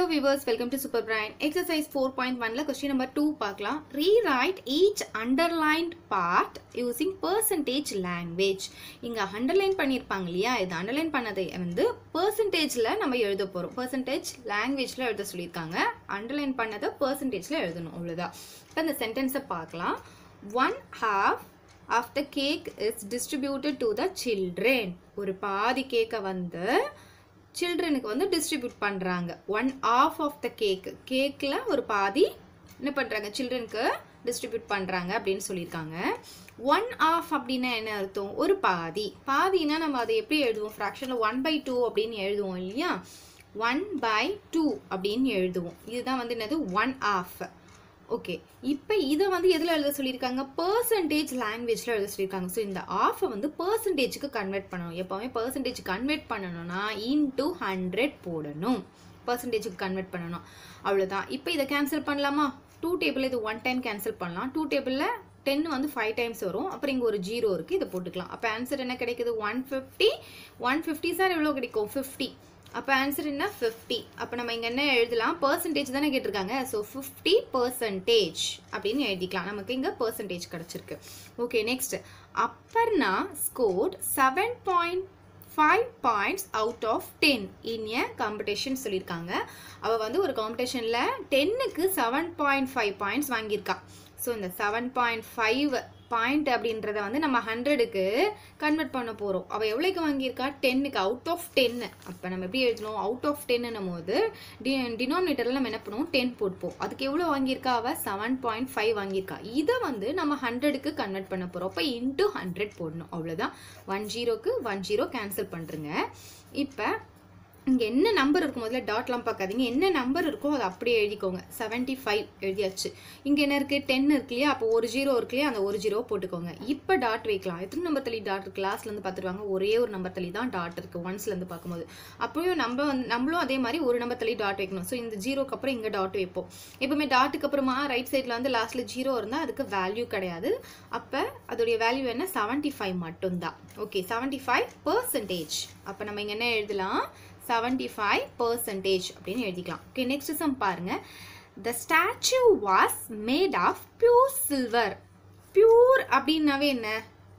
viewers welcome to super brain exercise 4.1ல question number 2 பார்க்கலாம் rewrite each underlined part using percentage language இங்க underline பண்ணியிருப்பாங்க இல்லையா இது underline பண்ணதை வந்து percentageல நம்ம எழுத போறோம் percentage languageல எழுத சொல்லியிருக்காங்க underline பண்ணதை percentageல எழுதணும் அவ்வளவுதான் இப்போ இந்த சென்டென்ஸை பார்க்கலாம் one half of the cake is distributed to the children ஒரு பாதி கேக்கை வந்து சில்ட்ரனுக்கு வந்து டிஸ்ட்ரிபியூட் பண்ணுறாங்க one of of the cake கேக்கில் ஒரு பாதி என்ன பண்ணுறாங்க சில்ட்ரனுக்கு டிஸ்ட்ரிபியூட் பண்ணுறாங்க அப்படின்னு சொல்லியிருக்காங்க ஒன் ஆஃப் அப்படின்னா என்ன அர்த்தம் ஒரு பாதி பாதினா நம்ம அதை எப்படி எழுதுவோம் ஃப்ராக்ஷனில் ஒன் பை டூ அப்படின்னு எழுதுவோம் இல்லையா ஒன் பை டூ அப்படின்னு எழுதுவோம் இதுதான் வந்து என்னது ஒன் ஆஃப் ஓகே இப்போ இதை வந்து எதில் எழுத சொல்லியிருக்காங்க பர்சன்டேஜ் லாங்குவேஜில் எழுத சொல்லியிருக்காங்க ஸோ இந்த ஆஃபை வந்து பர்சன்டேஜுக்கு கன்வெர்ட் பண்ணணும் எப்போவுமே பர்சன்டேஜ் கன்வெர்ட் பண்ணணும்னா இன்டூ ஹண்ட்ரட் போடணும் பர்சன்டேஜுக்கு கன்வெர்ட் பண்ணணும் அவ்வளோதான் இப்போ இதை கேன்சல் பண்ணலாமா டூ டேபிள் இது ஒன் டைம் கேன்சல் பண்ணலாம் டூ டேபிளில் டென் வந்து ஃபைவ் டைம்ஸ் வரும் அப்புறம் இங்கே ஒரு ஜீரோ இருக்குது இதை போட்டுக்கலாம் அப்போ ஆன்சர் என்ன கிடைக்குது one fifty one fifty sir எவ்வளோ கிடைக்கும் ஃபிஃப்டி அப்போ ஆன்சர் என்ன ஃபிஃப்டி அப்போ நம்ம இங்கே என்ன எழுதலாம் பர்சன்டேஜ் தானே கேட்டிருக்காங்க ஸோ ஃபிஃப்டி பர்சன்டேஜ் அப்படின்னு எழுதிக்கலாம் நமக்கு இங்கே பர்சன்டேஜ் கிடச்சிருக்கு okay next Aparna scored seven point five points out of ten in a competition சொல்லியிருக்காங்க அவள் வந்து ஒரு காம்படிஷனில் டென்னுக்கு செவன் பாயிண்ட் ஃபைவ் பாயிண்ட்ஸ் வாங்கியிருக்கா ஸோ இந்த செவன் பாயிண்ட் ஃபைவ் பாயிண்ட் அப்படின்றத வந்து நம்ம ஹண்ட்ரடுக்கு கன்வெர்ட் பண்ண போகிறோம் அவள் எவ்வளோக்கு வாங்கியிருக்கா டென்னுக்கு அவுட் ஆஃப் டென்னு அப்போ நம்ம எப்படி எழுதணும் அவுட் ஆஃப் டென்னும் போது டி டினாமினேட்டரில் நம்ம என்ன பண்ணுவோம் டென் போட்டுப்போம் அதுக்கு எவ்வளோ வாங்கியிருக்கா அவள் செவன் பாயிண்ட் ஃபைவ் வாங்கியிருக்கா இதை வந்து நம்ம ஹண்ட்ரடுக்கு கன்வெர்ட் பண்ண போகிறோம் அப்போ இன்ட்டு ஹண்ட்ரட் போடணும் அவ்வளோதான் ஒன் ஜீரோக்கு ஒன் ஜீரோ கேன்சல் பண்ணுறங்க இப்போ இங்கே என்ன நம்பர் இருக்கும் முதல்ல டாட்லாம் பார்க்காதீங்க என்ன நம்பர் இருக்கோ அதை அப்படியே எழுதிக்கோங்க செவன்ட்டி ஃபைவ் எழுதியாச்சு இங்கே என்ன இருக்குது டென் இருக்கு இல்லையா அப்போ ஒரு ஜீரோ இருக்கு இல்லையா அந்த ஒரு ஜீரோ போட்டுக்கோங்க இப்போ டாட் வைக்கலாம் எத்தனை நம்பர் தள்ளி டாட் இருக்கு லாஸ்ட்லேருந்து பார்த்துருவாங்க ஒரே ஒரு நம்பர் தள்ளி தான் டாட் இருக்குது ஒன்ஸ்லேருந்து பார்க்கும்போது அப்போயும் நம்ம வந்து நம்மளும் அதே மாதிரி ஒரு நம்பர் தள்ளி டாட் வைக்கணும் ஸோ இந்த ஜீரோக்கு அப்புறம் இங்கே டாட் வைப்போம் எப்பவுமே டாட்டுக்கு அப்புறமா ரைட் சைடில் வந்து லாஸ்ட்டில் ஜீரோ இருந்தால் அதுக்கு வேல்யூ கிடையாது அப்போ அதோடைய வேல்யூ என்ன செவன்ட்டி ஃபைவ் மட்டும்தான் ஓகே செவன்ட்டி ஃபைவ் பர்சன்டேஜ் அப்போ நம்ம இங்கே என்ன எழுதலாம் செவன்டி ஃபைவ் பர்சன்டேஜ் அப்படின்னு எழுதிக்கலாம் ஓகே நெக்ஸ்ட் சம் பாருங்க the statue was made of pure silver pure அப்படின்னாவே என்ன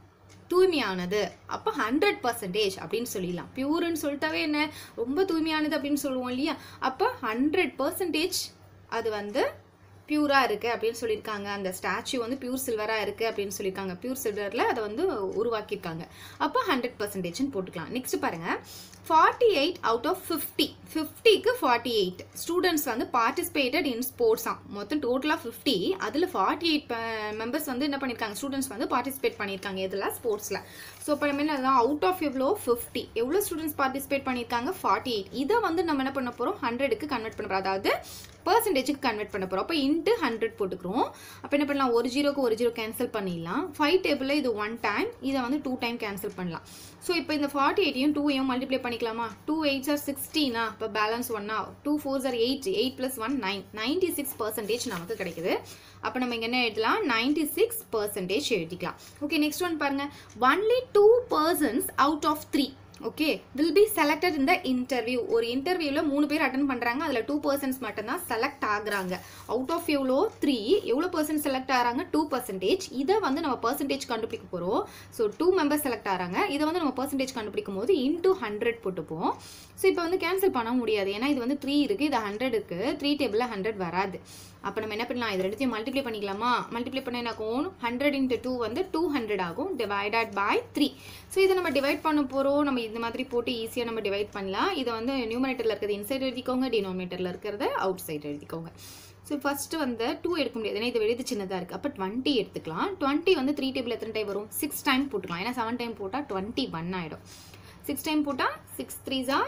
தூய்மையானது அப்போ ஹண்ட்ரட் பர்சன்டேஜ் அப்படின்னு சொல்லிடலாம் பியூர்னு சொல்லிட்டாவே என்ன ரொம்ப தூய்மையானது அப்படின்னு சொல்லுவோம் இல்லையா அப்போ ஹண்ட்ரட் பர்சன்டேஜ் அது வந்து பியூராக இருக்குது அப்படின்னு சொல்லியிருக்காங்க அந்த ஸ்டாச்சு வந்து பியூர் சில்வராக இருக்குது அப்படின்னு சொல்லியிருக்காங்க பியூர் சில்வரில் அதை வந்து உருவாக்கியிருக்காங்க அப்போ ஹண்ட்ரட் பர்சன்டேஜ்னு போட்டுக்கலாம் நெக்ஸ்ட் பாருங்கள் forty eight out of fifty ஃபிஃப்டிக்கு ஃபார்ட்டி எயிட் ஸ்டூடெண்ட்ஸ் வந்து பார்ட்டிசிபேட்டட் இன் ஸ்போர்ட்ஸாம் மொத்தம் டோட்டலாக ஃபிஃப்டி அதில் ஃபார்ட்டி எயிட் மெம்பர்ஸ் வந்து என்ன பண்ணியிருக்காங்க ஸ்டூடெண்ட்ஸ் வந்து பார்ட்டிசிபேட் பண்ணியிருக்காங்க இதில் ஸ்போர்ட்ஸில் ஸோ இப்போ நம்ம என்ன அவுட் ஆஃப் எவ்வளோ ஃபிஃப்டி எவ்வளோ ஸ்டூடெண்ட்ஸ் பார்ட்டிசிபேட் பண்ணியிருக்காங்க ஃபார்ட்டி எயிட் இதை வந்து நம்ம என்ன பண்ண போகிறோம் ஹண்ட்ரடுக்கு கன்வெர்ட் பண்ண போகிறோம் அதாவது பர்சன்டேஜுக்கு கன்வெர்ட் பண்ண போகிறோம் அப்போ இன்ட்டு ஹண்ட்ரட் போட்டுக்கிறோம் அப்போ என்ன பண்ணலாம் ஒரு ஜீரோக்கு ஒரு ஜீரோ கேன்சல் பண்ணிடலாம் ஃபைவ் டேபிளில் இது ஒன் டைம் இதை வந்து டூ டைம் கேன்சல் பண்ணலாம் ஸோ இப்போ இந்த ஃபார்ட்டி எயிட்டையும் டூவையும் மல்டிப்ளை பண்ணிக்கலாமா டூ எயிட் ஆர் சிக்ஸ்டீனா இப்போ பேலன்ஸ் ஒன்னா two four or eight eight plus one nine ninety six percentage நமக்கு கிடைக்குது அப்போ நம்ம இங்கே என்ன எழுதலாம் நைன்டி சிக்ஸ் பர்சன்டேஜ் எழுதிக்கலாம் ஓகே நெக்ஸ்ட் ஒன் பாருங்க only two persons out of three okay will be selected இந்த இன்டர்வியூ ஒரு இன்டர்வியூவில் மூணு பேர் அட்டன் பண்ணுறாங்க அதில் டூ பர்சன்ஸ் மட்டும்தான் செலக்ட் ஆகுறாங்க அவுட் ஆஃப் எவ்வளோ த்ரீ எவ்வளோ பர்சன்ட் செலக்ட் ஆகிறாங்க டூ பர்சன்டேஜ் இதை வந்து நம்ம பர்சன்டேஜ் கண்டுபிடிக்க போகிறோம் ஸோ டூ மெம்பர்ஸ் செலக்ட் ஆகிறாங்க இதை வந்து நம்ம பர்சன்டேஜ் கண்டுபிடிக்கும் போது இன்டூ ஹண்ட்ரட் போட்டுப்போம் ஸோ இப்போ வந்து கேன்சல் பண்ண முடியாது ஏன்னா இது வந்து த்ரீ இருக்குது இது ஹண்ட்ரட் இருக்குது த்ரீ டேபிளில் ஹண்ட்ரட் வராது அப்போ நம்ம என்ன பண்ணலாம் இது ரெண்டுத்தையும் மல்டிப்ளை பண்ணிக்கலாமா மல்டிப்ளை பண்ண என்ன ஆகும் ஹண்ட்ரட் இன்ட்டு டூ வந்து டூ ஹண்ட்ரட் ஆகும் டிவைடட் பை த்ரீ ஸோ இதை நம்ம டிவைட் பண்ண போகிறோம் நம்ம இந்த மாதிரி போட்டு ஈஸியாக நம்ம டிவைட் பண்ணலாம் இதை வந்து நியூமரேட்டரில் இருக்கிறது இன்சைட் எழுதிக்கோங்க டினாமினேட்டரில் இருக்கிறத அவுட் சைட் எழுதிக்கோங்க ஸோ ஃபஸ்ட்டு வந்து டூ எடுக்க முடியாது ஏன்னா இது வெளியே சின்னதாக இருக்குது அப்போ டுவெண்ட்டி எடுத்துக்கலாம் டுவெண்ட்டி வந்து த்ரீ டேபிள் எத்தனை டைம் வரும் சிக்ஸ் டைம் போட்டுக்கலாம் ஏன்னா செவன் டைம் போட்டால் டுவெண்ட்டி ஒன் ஆகிடும் சிக்ஸ் டைம் போட்டால் சிக்ஸ் த்ரீஸா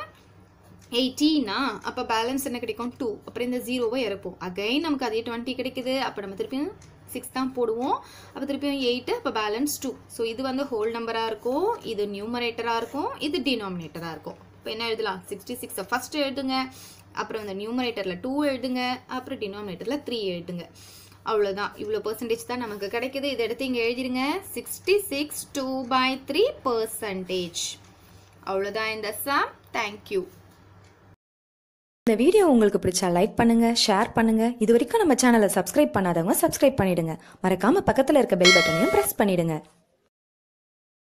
எயிட்டீனா அப்போ பேலன்ஸ் என்ன கிடைக்கும் டூ அப்புறம் இந்த ஜீரோவை இறப்போம் அகைன் நமக்கு அதே டுவெண்ட்டி கிடைக்குது அப்போ நம்ம திருப்பியும் சிக்ஸ் தான் போடுவோம் அப்போ திருப்பியும் எயிட்டு அப்போ பேலன்ஸ் டூ ஸோ இது வந்து ஹோல் நம்பராக இருக்கும் இது நியூமரேட்டராக இருக்கும் இது டினாமினேட்டராக இருக்கும் இப்போ என்ன எழுதலாம் சிக்ஸ்டி சிக்ஸை ஃபஸ்ட்டு எழுதுங்க அப்புறம் இந்த நியூமரேட்டரில் டூ எழுதுங்க அப்புறம் டினாமினேட்டரில் த்ரீ எழுதுங்க அவ்வளோதான் இவ்வளோ பர்சன்டேஜ் தான் நமக்கு கிடைக்குது இதை எடுத்து இங்கே எழுதிருங்க sixty six two by three percentage அவ்வளோதான் இந்த சம் தேங்க்யூ இந்த வீடியோ உங்களுக்கு பிடிச்சா லைக் பண்ணுங்க ஷேர் பண்ணுங்க இது வரைக்கும் நம்ம சேனலை சப்ஸ்கிரைப் பண்ணாதவங்க சப்ஸ்கிரைப் பண்ணிடுங்க மறக்காம பக்கத்துல இருக்க பெல் பட்டனையும் பிரஸ் பண்ணிடுங்க